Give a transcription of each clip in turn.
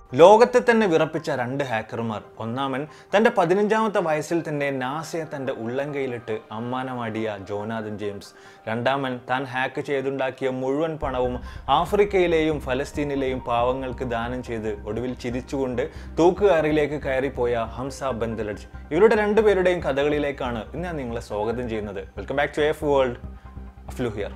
ലോകത്തെ തന്നെ വിറപ്പിച്ച രണ്ട് ഹാക്കർമാർ ഒന്നാമൻ തന്റെ പതിനഞ്ചാമത്തെ വയസ്സിൽ തന്നെ നാസയെ തന്റെ ഉള്ളംകൈയിലിട്ട് അമ്മാനമാടിയ ജോനാഥൻ ജെയിംസ് രണ്ടാമൻ താൻ ഹാക്ക് ചെയ്തുണ്ടാക്കിയ മുഴുവൻ പണവും ആഫ്രിക്കയിലെയും ഫലസ്തീനിലെയും പാവങ്ങൾക്ക് ദാനം ചെയ്ത് ഒടുവിൽ ചിരിച്ചുകൊണ്ട് തൂക്കുകാരിലേക്ക് കയറിപ്പോയ ഹംസ ബന്ദലജ് ഇവരുടെ രണ്ടുപേരുടെയും കഥകളിലേക്കാണ് ഇന്ന് ഞാൻ നിങ്ങളെ സ്വാഗതം ചെയ്യുന്നത് welcome back to F world അഫ്ലു ഹിയർ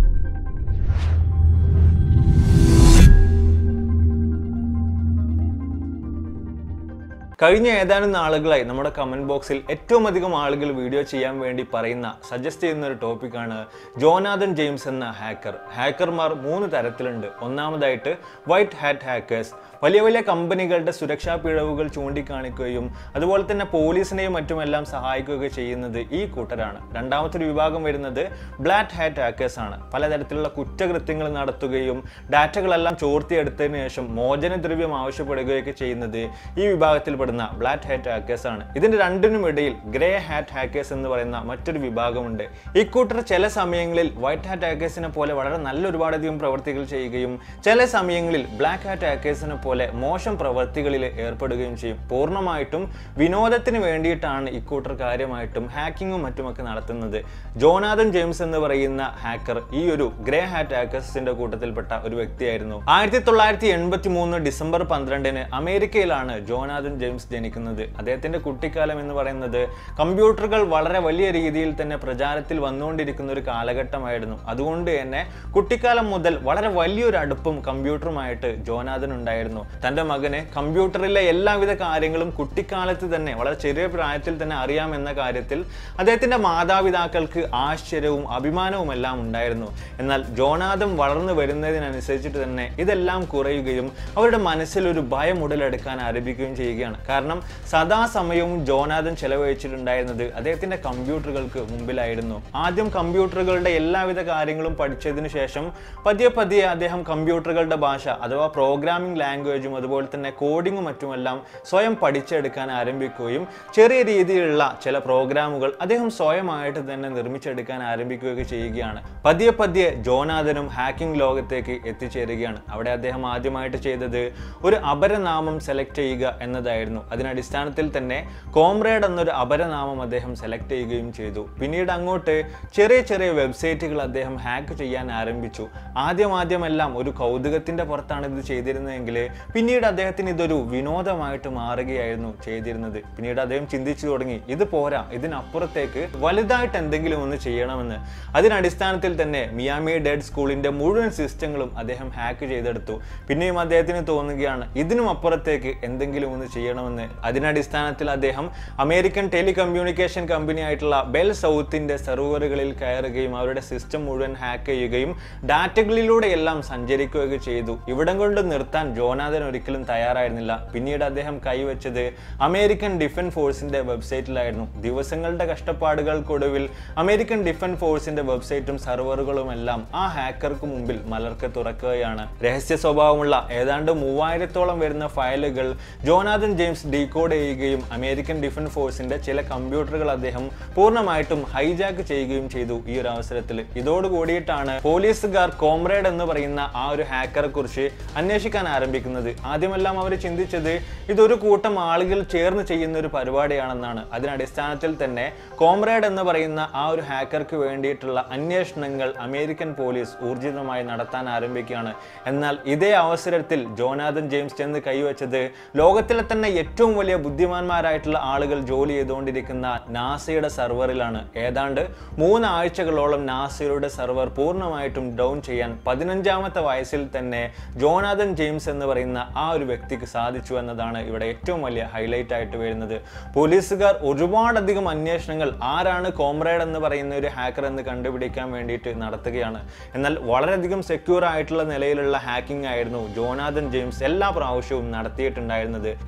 കഴിഞ്ഞ ഏതാനും നാളുകളായി നമ്മുടെ കമന്റ് ബോക്സിൽ ഏറ്റവും അധികം ആളുകൾ വീഡിയോ ചെയ്യാൻ വേണ്ടി പറയുന്ന സജസ്റ്റ് ചെയ്യുന്ന ഒരു ടോപ്പിക്കാണ് ജോനാഥൻ ജെയിംസ് എന്ന ഹാക്കർ ഹാക്കർമാർ മൂന്ന് തരത്തിലുണ്ട് ഒന്നാമതായിട്ട് വൈറ്റ് ഹാറ്റ് ഹാക്കേഴ്സ് വലിയ വലിയ കമ്പനികളുടെ സുരക്ഷാ പിഴവുകൾ ചൂണ്ടിക്കാണിക്കുകയും അതുപോലെ തന്നെ പോലീസിനെയും മറ്റുമെല്ലാം സഹായിക്കുകയൊക്കെ ചെയ്യുന്നത് ഈ കൂട്ടരാണ് രണ്ടാമത്തെ ഒരു വിഭാഗം വരുന്നത് ബ്ലാക്ക് ഹാറ്റ് ഹാക്കേഴ്സ് ആണ് പലതരത്തിലുള്ള കുറ്റകൃത്യങ്ങൾ നടത്തുകയും ഡാറ്റകളെല്ലാം ചോർത്തിയെടുത്തതിന് ശേഷം മോചനദ്രവ്യം ആവശ്യപ്പെടുകയൊക്കെ ചെയ്യുന്നത് ഈ വിഭാഗത്തിൽപ്പെടുന്ന ബ്ലാക്ക് ഹാറ്റ് ഹാക്കേഴ്സ് ആണ് ഇതിന്റെ രണ്ടിനും ഇടയിൽ ഗ്രേ ഹാറ്റ് ഹാക്കേഴ്സ് എന്ന് പറയുന്ന മറ്റൊരു വിഭാഗമുണ്ട് ഇക്കൂട്ടർ ചില സമയങ്ങളിൽ വൈറ്റ് ഹാറ്റ് ഹാക്കേഴ്സിനെ പോലെ വളരെ നല്ല ഒരുപാടധികം പ്രവർത്തികൾ ചെയ്യുകയും ചില സമയങ്ങളിൽ ബ്ലാക്ക് ഹാറ്റ് ഹാക്കേഴ്സിനെ പോലെ മോശം പ്രവർത്തികളിൽ ഏർപ്പെടുകയും ചെയ്യും പൂർണ്ണമായിട്ടും വിനോദത്തിന് വേണ്ടിയിട്ടാണ് ഇക്കൂട്ടർ കാര്യമായിട്ടും ഹാക്കിങ്ങും മറ്റുമൊക്കെ നടത്തുന്നത് ജോനാഥൻ ജെയിംസ് എന്ന് പറയുന്ന ഹാക്കർ ഈ ഒരു ഗ്രേ ഹാറ്റ് ഹാക്കേഴ്സിന്റെ കൂട്ടത്തിൽപ്പെട്ട ഒരു വ്യക്തിയായിരുന്നു ആയിരത്തി തൊള്ളായിരത്തി എൺപത്തി മൂന്ന് ഡിസംബർ പന്ത്രണ്ടിന് അമേരിക്കയിലാണ് ജോനാഥൻ ജെയിംസ് ജനിക്കുന്നത് അദ്ദേഹത്തിന്റെ കുട്ടിക്കാലം എന്ന് പറയുന്നത് കമ്പ്യൂട്ടറുകൾ വളരെ വലിയ രീതിയിൽ തന്നെ പ്രചാരത്തിൽ വന്നുകൊണ്ടിരിക്കുന്ന ഒരു കാലഘട്ടമായിരുന്നു അതുകൊണ്ട് തന്നെ കുട്ടിക്കാലം മുതൽ വളരെ വലിയൊരു അടുപ്പം കമ്പ്യൂട്ടറുമായിട്ട് ജോനാഥൻ ഉണ്ടായിരുന്നു തന്റെ മകന് കമ്പ്യൂട്ടറിലെ എല്ലാവിധ കാര്യങ്ങളും കുട്ടിക്കാലത്ത് തന്നെ വളരെ ചെറിയ പ്രായത്തിൽ തന്നെ അറിയാമെന്ന കാര്യത്തിൽ അദ്ദേഹത്തിന്റെ മാതാപിതാക്കൾക്ക് ആശ്ചര്യവും അഭിമാനവും എല്ലാം ഉണ്ടായിരുന്നു എന്നാൽ ജോനാഥൻ വളർന്നു വരുന്നതിനനുസരിച്ചിട്ട് തന്നെ ഇതെല്ലാം കുറയുകയും അവരുടെ മനസ്സിൽ ഒരു ഭയം ഉടലെടുക്കാൻ ആരംഭിക്കുകയും ചെയ്യുകയാണ് കാരണം സദാസമയവും ജോനാഥൻ ചെലവഴിച്ചിട്ടുണ്ടായിരുന്നത് അദ്ദേഹത്തിന്റെ കമ്പ്യൂട്ടറുകൾക്ക് മുമ്പിലായിരുന്നു ആദ്യം കമ്പ്യൂട്ടറുകളുടെ എല്ലാവിധ കാര്യങ്ങളും പഠിച്ചതിനു ശേഷം പതിയെ പതിയെ അദ്ദേഹം കമ്പ്യൂട്ടറുകളുടെ ഭാഷ അഥവാ പ്രോഗ്രാമിംഗ് ലാംഗ്വേജും അതുപോലെ തന്നെ കോഡിങ്ങും മറ്റുമെല്ലാം സ്വയം പഠിച്ചെടുക്കാൻ ആരംഭിക്കുകയും ചെറിയ രീതിയിലുള്ള ചില പ്രോഗ്രാമുകൾ അദ്ദേഹം സ്വയമായിട്ട് തന്നെ നിർമ്മിച്ചെടുക്കാൻ ആരംഭിക്കുകയൊക്കെ ചെയ്യുകയാണ് പതിയെ പതിയെ ജോനാഥനും ഹാക്കിംഗ് ലോകത്തേക്ക് എത്തിച്ചേരുകയാണ് അവിടെ അദ്ദേഹം ആദ്യമായിട്ട് ചെയ്തത് ഒരു അപരനാമം സെലക്ട് ചെയ്യുക എന്നതായിരുന്നു അതിനടിസ്ഥാനത്തിൽ തന്നെ കോംറേഡ് എന്നൊരു അപരനാമം അദ്ദേഹം സെലക്ട് ചെയ്യുകയും ചെയ്തു പിന്നീട് അങ്ങോട്ട് ചെറിയ ചെറിയ വെബ്സൈറ്റുകൾ അദ്ദേഹം ഹാക്ക് ചെയ്യാൻ ആരംഭിച്ചു ആദ്യം ആദ്യമെല്ലാം ഒരു കൗതുകത്തിന്റെ പുറത്താണ് ഇത് ചെയ്തിരുന്നതെങ്കിൽ പിന്നീട് അദ്ദേഹത്തിന് ഇതൊരു വിനോദമായിട്ട് മാറുകയായിരുന്നു ചെയ്തിരുന്നത് പിന്നീട് അദ്ദേഹം ചിന്തിച്ചു തുടങ്ങി ഇത് പോരാ ഇതിനപ്പുറത്തേക്ക് വലുതായിട്ട് എന്തെങ്കിലും ഒന്ന് ചെയ്യണമെന്ന് അതിനടിസ്ഥാനത്തിൽ തന്നെ മിയാമി ഡെഡ് സ്കൂളിന്റെ മുഴുവൻ സിസ്റ്റങ്ങളും അദ്ദേഹം ഹാക്ക് ചെയ്തെടുത്തു പിന്നെയും അദ്ദേഹത്തിന് തോന്നുകയാണ് ഇതിനും അപ്പുറത്തേക്ക് എന്തെങ്കിലും ഒന്ന് ചെയ്യണമെന്ന് അതിനടിസ്ഥാനത്തിൽ അദ്ദേഹം അമേരിക്കൻ ടെലികമ്മ്യൂണിക്കേഷൻ കമ്പനി ആയിട്ടുള്ള ബെൽ സൗത്തിന്റെ സെർവറുകളിൽ കയറുകയും അവരുടെ സിസ്റ്റം മുഴുവൻ ഹാക്ക് ചെയ്യുകയും ഡാറ്റകളിലൂടെ എല്ലാം സഞ്ചരിക്കുകയൊക്കെ ചെയ്തു ഇവിടം കൊണ്ട് നിർത്താൻ ജോനാഥൻ ഒരിക്കലും തയ്യാറായിരുന്നില്ല പിന്നീട് അദ്ദേഹം കൈവച്ചത് അമേരിക്കൻ ഡിഫൻസ് ഫോഴ്സിന്റെ വെബ്സൈറ്റിലായിരുന്നു ദിവസങ്ങളുടെ കഷ്ടപ്പാടുകൾക്കൊടുവിൽ അമേരിക്കൻ ഡിഫൻസ് ഫോഴ്സിന്റെ വെബ്സൈറ്റും സെർവറുകളും എല്ലാം ആ ഹാക്കർക്ക് മുമ്പിൽ മലർക്ക് തുറക്കുകയാണ് രഹസ്യ സ്വഭാവമുള്ള ഏതാണ്ട് മൂവായിരത്തോളം വരുന്ന ഫയലുകൾ ജോനാഥൻ ജെയിംസ് ഡീകോഡ് ചെയ്യുകയും അമേരിക്കൻ ഡിഫൻസ് ഫോഴ്സിന്റെ ചില കമ്പ്യൂട്ടറുകൾ അദ്ദേഹം പൂർണ്ണമായിട്ടും ഹൈജാക്ക് ചെയ്യുകയും ചെയ്തു ഈ ഒരു അവസരത്തിൽ ഇതോട് കൂടിയിട്ടാണ് പോലീസുകാർ കോംറേഡ് എന്ന് പറയുന്ന ആ ഒരു ഹാക്കറെ കുറിച്ച് അന്വേഷിക്കാൻ ആരംഭിക്കുന്നത് ആദ്യമെല്ലാം അവർ ചിന്തിച്ചത് ഇതൊരു കൂട്ടം ആളുകൾ ചേർന്ന് ചെയ്യുന്ന ഒരു പരിപാടിയാണെന്നാണ് അതിനടിസ്ഥാനത്തിൽ തന്നെ കോംറേഡ് എന്ന് പറയുന്ന ആ ഒരു ഹാക്കർക്ക് വേണ്ടിയിട്ടുള്ള അന്വേഷണങ്ങൾ അമേരിക്കൻ പോലീസ് ഊർജിതമായി നടത്താൻ ആരംഭിക്കുകയാണ് എന്നാൽ ഇതേ അവസരത്തിൽ ജോനാഥൻ ജെയിംസ് ചെന്ന് കൈവച്ചത് ലോകത്തിലെ തന്നെ ഏറ്റവും വലിയ ബുദ്ധിമാന്മാരായിട്ടുള്ള ആളുകൾ ജോലി ചെയ്തുകൊണ്ടിരിക്കുന്ന നാസയുടെ സെർവറിലാണ് ഏതാണ്ട് മൂന്നാഴ്ചകളോളം നാസയുടെ സെർവർ പൂർണ്ണമായിട്ടും ഡൗൺ ചെയ്യാൻ പതിനഞ്ചാമത്തെ വയസ്സിൽ തന്നെ ജോനാഥൻ ജെയിംസ് എന്ന് പറയുന്ന ആ ഒരു വ്യക്തിക്ക് സാധിച്ചു എന്നതാണ് ഇവിടെ ഏറ്റവും വലിയ ഹൈലൈറ്റ് ആയിട്ട് വരുന്നത് പോലീസുകാർ ഒരുപാടധികം അന്വേഷണങ്ങൾ ആരാണ് കോംറേഡ് എന്ന് പറയുന്ന ഒരു ഹാക്കർ എന്ന് കണ്ടുപിടിക്കാൻ വേണ്ടിയിട്ട് നടത്തുകയാണ് എന്നാൽ വളരെയധികം സെക്യൂർ ആയിട്ടുള്ള നിലയിലുള്ള ഹാക്കിംഗ് ആയിരുന്നു ജോനാഥൻ ജെയിംസ് എല്ലാ പ്രാവശ്യവും നടത്തിയിട്ടുണ്ടായിരുന്നത് എന്നാൽ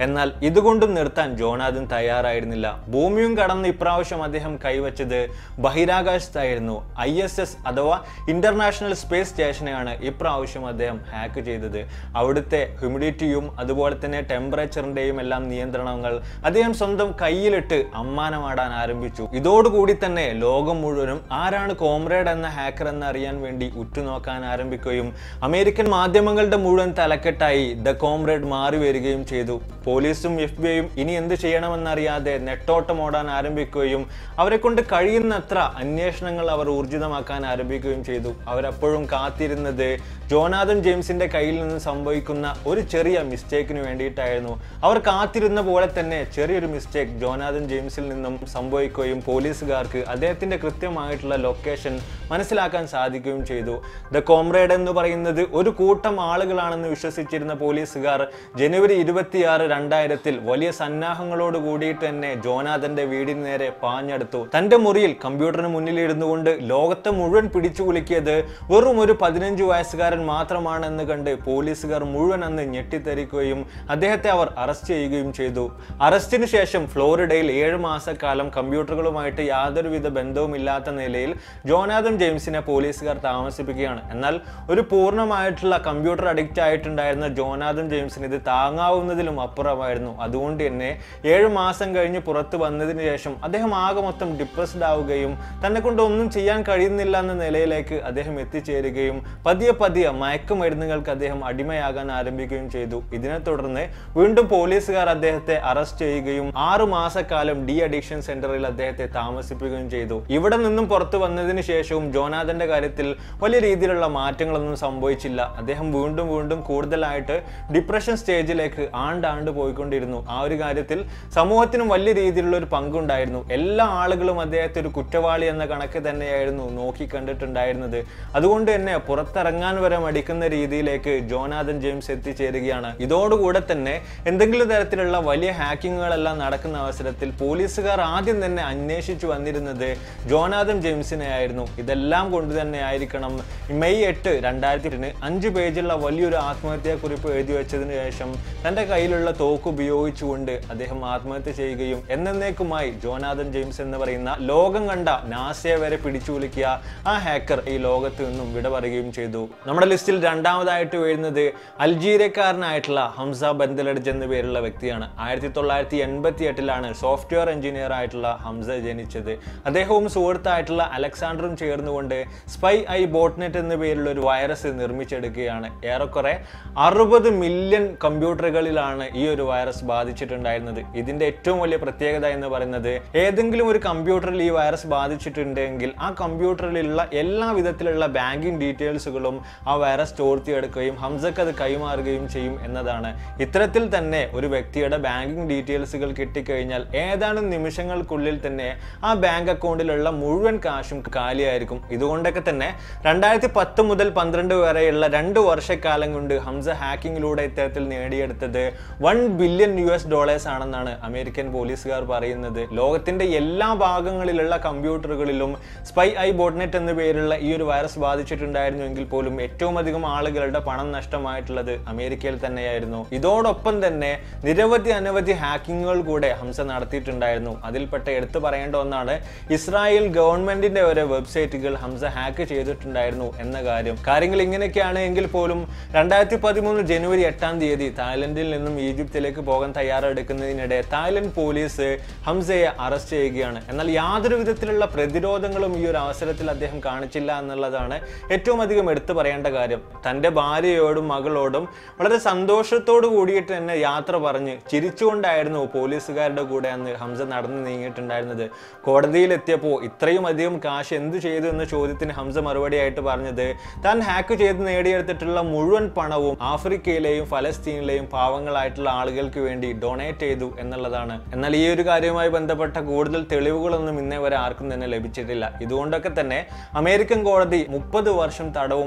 ഇതുകൊണ്ടും നിർത്താൻ ജോനാഥൻ തയ്യാറായിരുന്നില്ല ഭൂമിയും കടന്ന് ഇപ്രാവശ്യം അദ്ദേഹം കൈവച്ചത് ബഹിരാകാശത്തായിരുന്നു ഐ എസ് എസ് അഥവാ ഇന്റർനാഷണൽ സ്പേസ് സ്റ്റേഷനെയാണ് ഇപ്രാവശ്യം അദ്ദേഹം ഹാക്ക് ചെയ്തത് അവിടുത്തെ ഹ്യൂമിഡിറ്റിയും അതുപോലെ തന്നെ ടെമ്പറേച്ചറിന്റെയും എല്ലാം നിയന്ത്രണങ്ങൾ അദ്ദേഹം സ്വന്തം കയ്യിലിട്ട് അമ്മാനമാടാൻ ആരംഭിച്ചു ഇതോടുകൂടി തന്നെ ലോകം മുഴുവനും ആരാണ് കോമ്രേഡ് എന്ന ഹാക്കർ എന്ന് അറിയാൻ വേണ്ടി ഉറ്റുനോക്കാൻ ആരംഭിക്കുകയും അമേരിക്കൻ മാധ്യമങ്ങളുടെ മുഴുവൻ തലക്കെട്ടായി ദ കോമ്രേഡ് മാറി വരികയും ചെയ്തു പോലീസും എഫ് ബി ഐയും ഇനി എന്ത് ചെയ്യണമെന്നറിയാതെ നെട്ടോട്ടം ഓടാൻ ആരംഭിക്കുകയും അവരെ കൊണ്ട് കഴിയുന്നത്ര അന്വേഷണങ്ങൾ അവർ ഊർജിതമാക്കാൻ ആരംഭിക്കുകയും ചെയ്തു അവരപ്പോഴും കാത്തിരുന്നത് ജോനാഥൻ ജെയിംസിന്റെ കയ്യിൽ നിന്ന് സംഭവിക്കുന്ന ഒരു ചെറിയ മിസ്റ്റേക്കിന് വേണ്ടിയിട്ടായിരുന്നു അവർ കാത്തിരുന്ന പോലെ തന്നെ ചെറിയൊരു മിസ്റ്റേക്ക് ജോനാഥൻ ജെയിംസിൽ നിന്നും സംഭവിക്കുകയും പോലീസുകാർക്ക് അദ്ദേഹത്തിന്റെ കൃത്യമായിട്ടുള്ള ലൊക്കേഷൻ മനസ്സിലാക്കാൻ സാധിക്കുകയും ചെയ്തു ദ കോമ്രേഡ് എന്ന് പറയുന്നത് ഒരു കൂട്ടം ആളുകളാണെന്ന് വിശ്വസിച്ചിരുന്ന പോലീസുകാർ ജനുവരി ഇരുപത്തിയാറ് രണ്ടായിരത്തിൽ വലിയ സന്നാഹങ്ങളോട് കൂടിയിട്ട് തന്നെ ജോനാഥന്റെ വീടിന് നേരെ പാഞ്ഞെടുത്തു തന്റെ മുറിയിൽ കമ്പ്യൂട്ടറിന് മുന്നിൽ ഇരുന്നുകൊണ്ട് ലോകത്തെ മുഴുവൻ പിടിച്ചു കുലുക്കിയത് വെറും ഒരു പതിനഞ്ച് വയസ്സുകാരൻ മാത്രമാണെന്ന് കണ്ട് പോലീസുകാർ മുഴുവൻ അന്ന് ഞെട്ടിത്തെറിക്കുകയും അദ്ദേഹത്തെ അവർ അറസ്റ്റ് ചെയ്യുകയും ചെയ്തു അറസ്റ്റിന് ശേഷം ഫ്ലോറിഡയിൽ ഏഴ് മാസക്കാലം കമ്പ്യൂട്ടറുകളുമായിട്ട് യാതൊരുവിധ ബന്ധവുമില്ലാത്ത നിലയിൽ ജോനാഥൻ ജെയിംസിനെ പോലീസുകാർ താമസിപ്പിക്കുകയാണ് എന്നാൽ ഒരു പൂർണ്ണമായിട്ടുള്ള കമ്പ്യൂട്ടർ അഡിക്റ്റ് ആയിട്ടുണ്ടായിരുന്ന ജോനാഥൻ ജെയിംസിന് ഇത് താങ്ങാവുന്നതിലും അപ്പുറമായിരുന്നു അതുകൊണ്ട് തന്നെ ഏഴ് മാസം കഴിഞ്ഞ് പുറത്ത് വന്നതിന് ശേഷം അദ്ദേഹം ആകെ മൊത്തം ഡിപ്രസ്ഡ് ആവുകയും തന്നെ കൊണ്ട് ഒന്നും ചെയ്യാൻ കഴിയുന്നില്ല എന്ന നിലയിലേക്ക് അദ്ദേഹം എത്തിച്ചേരുകയും പതിയെ പതിയെ മയക്കുമരുന്നുകൾക്ക് അദ്ദേഹം അടിമയാകാൻ ആരംഭിക്കുകയും ചെയ്തു ഇതിനെ തുടർന്ന് വീണ്ടും പോലീസുകാർ അദ്ദേഹത്തെ അറസ്റ്റ് ചെയ്യുകയും ആറു മാസക്കാലം ഡി അഡിക്ഷൻ സെന്ററിൽ അദ്ദേഹത്തെ താമസിപ്പിക്കുകയും ചെയ്തു ഇവിടെ നിന്നും പുറത്തു വന്നതിന് ശേഷവും ജോനാഥന്റെ കാര്യത്തിൽ വലിയ രീതിയിലുള്ള മാറ്റങ്ങളൊന്നും സംഭവിച്ചില്ല അദ്ദേഹം വീണ്ടും വീണ്ടും കൂടുതലായിട്ട് ഡിപ്രഷൻ സ്റ്റേജിലേക്ക് ആണ്ടാണ്ട് പോയിക്കൊണ്ടിരുന്നു ആ ഒരു കാര്യത്തിൽ സമൂഹത്തിനും വലിയ രീതിയിലുള്ള ഒരു പങ്കുണ്ടായിരുന്നു എല്ലാ ആളുകളും അദ്ദേഹത്തെ ഒരു കുറ്റവാളി എന്ന കണക്ക് തന്നെയായിരുന്നു നോക്കി കണ്ടിട്ടുണ്ടായിരുന്നത് അതുകൊണ്ട് തന്നെ പുറത്തിറങ്ങാൻ വരെ മടിക്കുന്ന രീതിയിലേക്ക് ജോനാഥൻ ജെയിംസ് എത്തിച്ചേരുകയാണ് ഇതോടുകൂടെ തന്നെ എന്തെങ്കിലും തരത്തിലുള്ള വലിയ ഹാക്കിങ്ങുകളെല്ലാം നടക്കുന്ന അവസരത്തിൽ പോലീസുകാർ ആദ്യം തന്നെ അന്വേഷിച്ചു വന്നിരുന്നത് ജോനാഥൻ ജെയിംസിനെ ആയിരുന്നു ഇതെല്ലാം കൊണ്ട് തന്നെ ആയിരിക്കണം മെയ് എട്ട് രണ്ടായിരത്തി എട്ടിന് അഞ്ച് പേജുള്ള വലിയൊരു ആത്മഹത്യാ കുറിപ്പ് എഴുതി വെച്ചതിന് ശേഷം തന്റെ കയ്യിലുള്ള തോക്ക് ഉപയോഗിച്ചുകൊണ്ട് അദ്ദേഹം ആത്മഹത്യ ചെയ്യുകയും എന്നേക്കുമായി ജോനാഥൻ ജെയിംസ് എന്ന് പറയുന്ന ലോകം കണ്ട നാസയെ വരെ പിടിച്ചു കുലുക്കിയ ആ ഹാക്കർ ഈ ലോകത്ത് നിന്നും വിട പറയുകയും ചെയ്തു നമ്മുടെ ലിസ്റ്റിൽ രണ്ടാമതായിട്ട് വരുന്നത് അൽജീരിയക്കാരനായിട്ടുള്ള ഹംസ ബന്ദലഡ്ജ് എന്ന പേരുള്ള വ്യക്തിയാണ് ആയിരത്തി തൊള്ളായിരത്തി എൺപത്തി എട്ടിലാണ് സോഫ്റ്റ്വെയർ എഞ്ചിനീയർ ആയിട്ടുള്ള ഹംസ ജനിച്ചത് അദ്ദേഹവും സുഹൃത്തായിട്ടുള്ള അലക്സാണ്ടറും ചേർന്നുകൊണ്ട് സ്പൈ ഐ ബോട്ട്നെറ്റ് എന്ന പേരുള്ള ഒരു വൈറസ് നിർമ്മിച്ചെടുക്കുകയാണ് ഏറെക്കുറെ അറുപത് മില്യൺ കമ്പ്യൂട്ടറുകളിലാണ് ഈ ഒരു വൈറസ് ബാധിച്ചിട്ടുണ്ടായിരുന്നത് ഇതിന്റെ ഏറ്റവും വലിയ പ്രത്യേകത എന്ന് പറയുന്നത് ഏതെങ്കിലും ഒരു കമ്പ്യൂട്ടറിൽ ഈ വൈറസ് ബാധിച്ചിട്ടുണ്ടെങ്കിൽ ആ കമ്പ്യൂട്ടറിലുള്ള എല്ലാ വിധത്തിലുള്ള ബാങ്കിങ് ഡീറ്റെയിൽസുകളും ആ വൈറസ് ചോർത്തിയെടുക്കുകയും ഹംസക്ക് അത് കൈമാറുകയും ചെയ്യും എന്നതാണ് ഇത്തരത്തിൽ തന്നെ ഒരു വ്യക്തിയുടെ ബാങ്കിങ് ഡീറ്റെയിൽസുകൾ കിട്ടിക്കഴിഞ്ഞാൽ ഏതാനും നിമിഷങ്ങൾക്കുള്ളിൽ തന്നെ ആ ബാങ്ക് അക്കൗണ്ടിലുള്ള മുഴുവൻ കാശും കാലിയായിരിക്കും ഇതുകൊണ്ടൊക്കെ തന്നെ രണ്ടായിരത്തി പത്ത് മുതൽ പന്ത്രണ്ട് വരെയുള്ള രണ്ട് വർഷക്കാലം കൊണ്ട് ഹംസ ഹാക്കിങ്ങിലൂടെ ഇത്തരത്തിൽ നേടിയെടുത്തത് one billion U S dollars ആണെന്നാണ് അമേരിക്കൻ പോലീസുകാർ പറയുന്നത് ലോകത്തിന്റെ എല്ലാ ഭാഗങ്ങളിലുള്ള കമ്പ്യൂട്ടറുകളിലും സ്പൈ ഐ ബോട്ട്നെറ്റ് എന്ന പേരുള്ള ഈ ഒരു വൈറസ് ബാധിച്ചിട്ടുണ്ടായിരുന്നുവെങ്കിൽ പോലും ഏറ്റവും അധികം ആളുകളുടെ പണം നഷ്ടമായിട്ടുള്ളത് അമേരിക്കയിൽ തന്നെയായിരുന്നു ഇതോടൊപ്പം തന്നെ നിരവധി അനവധി ഹാക്കിങ്ങുകൾ കൂടെ ഹംസ നടത്തിയിട്ടുണ്ടായിരുന്നു അതിൽപ്പെട്ട എടുത്തു പറയേണ്ട ഒന്നാണ് ഇസ്രായേൽ ഗവൺമെന്റിന്റെ ഒരു വെബ്സൈറ്റുകൾ ഹംസ ഹാക്ക് ചെയ്തിട്ടുണ്ടായിരുന്നു എന്ന കാര്യം കാര്യങ്ങൾ ഇങ്ങനെയൊക്കെയാണ് എങ്കിൽ പോലും രണ്ടായിരത്തി പതിമൂന്ന് ജനുവരി എട്ടാം തീയതി തായ്ലൻഡിൽ നിന്നും ഈജിപ്തിലേക്ക് പോകാൻ തയ്യാറെടുക്കുന്നതിനിടെ തായ്ലൻഡ് പോലീസ് ഹംസയെ അറസ്റ്റ് ചെയ്യുകയാണ് എന്നാൽ യാതൊരു വിധത്തിലുള്ള പ്രതിരോധങ്ങളും ഈ ഒരു അവസരത്തിൽ അദ്ദേഹം കാണിച്ചില്ല എന്നുള്ളതാണ് ഏറ്റവും അധികം എടുത്തു പറയേണ്ട കാര്യം തൻ്റെ ഭാര്യയോടും മകളോടും വളരെ സന്തോഷത്തോടു കൂടിയിട്ട് തന്നെ യാത്ര പറഞ്ഞ് ചിരിച്ചുകൊണ്ടായിരുന്നു പോലീസുകാരുടെ കൂടെ അന്ന് ഹംസ നടന്നു നീങ്ങിയിട്ടുണ്ടായിരുന്നത് കോടതിയിൽ എത്തിയപ്പോൾ ഇത്രയും അധികം കാശ് എന്ത് ചെയ്തു എന്ന ചോദ്യത്തിന് ഹംസ മറുപടിയായിട്ട് പറഞ്ഞത് താൻ ഹാക്ക് ചെയ്ത് നേടിയെടുത്തിട്ടുള്ള മുഴുവൻ പണവും ആഫ്രിക്കയിലെയും ഫലസ്തീനിലെയും പാവങ്ങളായിട്ടുള്ള ആളുകൾക്ക് വേണ്ടി ഡൊണേറ്റ് ചെയ്തു എന്നുള്ളതാണ് എന്നാൽ ഈ ഒരു കാര്യവുമായി ബന്ധപ്പെട്ട കൂടുതൽ തെളിവുകളൊന്നും ഇന്നേ വരെ ആർക്കും തന്നെ ലഭിച്ചിട്ടില്ല ഇതുകൊണ്ടൊക്കെ തന്നെ അമേരിക്കൻ കോടതി മുപ്പത് വർഷം തടവും പതിനാല്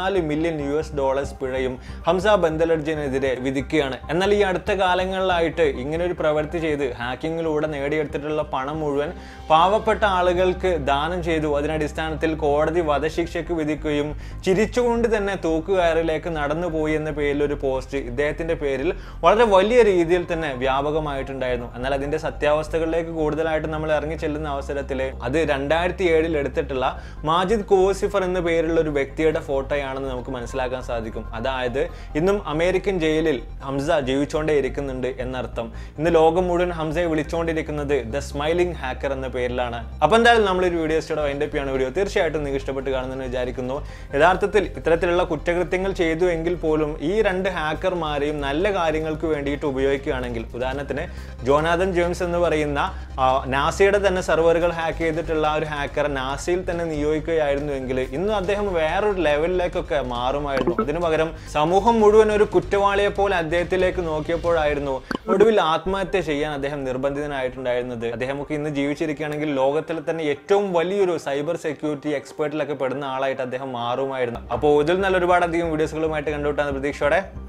പതിനാല് മില്യൺ യു എസ് ഡോളേഴ്സ് പിഴയും ഹംസ ബന്ദലഡ്ജിനെതിരെ വിധിക്കുകയാണ് എന്നാൽ ഈ അടുത്ത കാലങ്ങളിലായിട്ട് ഇങ്ങനെ ഒരു പ്രവൃത്തി ചെയ്ത് ഹാക്കിങ്ങിലൂടെ നേടിയെടുത്തിട്ടുള്ള പണം മുഴുവൻ പാവപ്പെട്ട ആളുകൾക്ക് ദാനം ചെയ്തു അതിനടിസ്ഥാനത്തിൽ കോടതി വധശിക്ഷയ്ക്ക് വിധിക്കുകയും ചിരിച്ചുകൊണ്ട് തന്നെ തൂക്കുകയറിലേക്ക് നടന്നുപോയി എന്ന പേരിൽ ഒരു പോസ്റ്റ് ഇദ്ദേഹത്തിന്റെ പേരിൽ വളരെ വലിയ രീതിയിൽ തന്നെ വ്യാപകമായിട്ടുണ്ടായിരുന്നു എന്നാൽ അതിന്റെ സത്യാവസ്ഥകളിലേക്ക് കൂടുതലായിട്ട് നമ്മൾ ഇറങ്ങി ചെല്ലുന്ന അവസരത്തിൽ അത് രണ്ടായിരത്തി ഏഴിൽ എടുത്തിട്ടുള്ള മാജിദ് കോസിഫർ എന്ന പേരുള്ള ഒരു വ്യക്തിയുടെ ഫോട്ടോയാണെന്ന് നമുക്ക് മനസ്സിലാക്കാൻ സാധിക്കും അതായത് ഇന്നും അമേരിക്കൻ ജയിലിൽ ഹംസ ജീവിച്ചുകൊണ്ടേ ഇരിക്കുന്നുണ്ട് എന്നർത്ഥം ഇന്ന് ലോകം മുഴുവൻ ഹംസയെ വിളിച്ചുകൊണ്ടിരിക്കുന്നത് ദ സ്മൈലിംഗ് ഹാക്കർ എന്ന പേരിലാണ് അപ്പൊ എന്തായാലും നമ്മളൊരു വീഡിയോ സ്റ്റോടെ വൈൻഡ് അപ്പ് വീഡിയോ തീർച്ചയായിട്ടും നിങ്ങൾക്ക് ഇഷ്ടപ്പെട്ട് കാണുമെന്ന് വിചാരിക്കുന്നു യഥാർത്ഥത്തിൽ ഇത്തരത്തിലുള്ള കുറ്റകൃത്യങ്ങൾ ചെയ്തു എങ്കിൽ പോലും ഈ രണ്ട് ഹാക്കർമാരെയും നല്ല കാര്യങ്ങൾക്ക് വേണ്ടിയിട്ട് ഉപയോഗിക്കുകയാണെങ്കിൽ ഉദാഹരണത്തിന് ജോനാഥൻ ജെയിംസ് എന്ന് പറയുന്ന ആ, നാസയുടെ തന്നെ സെർവറുകൾ ഹാക്ക് ചെയ്തിട്ടുള്ള ആ ഒരു ഹാക്കർ നാസയിൽ തന്നെ നിയോഗിക്കുകയായിരുന്നുവെങ്കിൽ ഇന്ന് അദ്ദേഹം വേറൊരു ലെവലിലേക്കൊക്കെ മാറുമായിരുന്നു അതിനു പകരം സമൂഹം മുഴുവൻ ഒരു കുറ്റവാളിയെ പോലെ അദ്ദേഹത്തിലേക്ക് നോക്കിയപ്പോഴായിരുന്നു ഒടുവിൽ ആത്മഹത്യ ചെയ്യാൻ അദ്ദേഹം നിർബന്ധിതനായിട്ടുണ്ടായിരുന്നത് അദ്ദേഹമൊക്കെ ഇന്ന് ജീവിച്ചിരിക്കുകയാണെങ്കിൽ ലോകത്തിലെ തന്നെ ഏറ്റവും വലിയൊരു സൈബർ സെക്യൂരിറ്റി എക്സ്പേർട്ടിലൊക്കെ പെടുന്ന ആളായിട്ട് അദ്ദേഹം മാറുമായിരുന്നു അപ്പോൾ ഇതിൽ നല്ല ഒരുപാട് അധികം വീഡിയോസുകളുമായിട്ട് കണ്ടുവിട്ടാണ് പ്രതീക്ഷയോടെ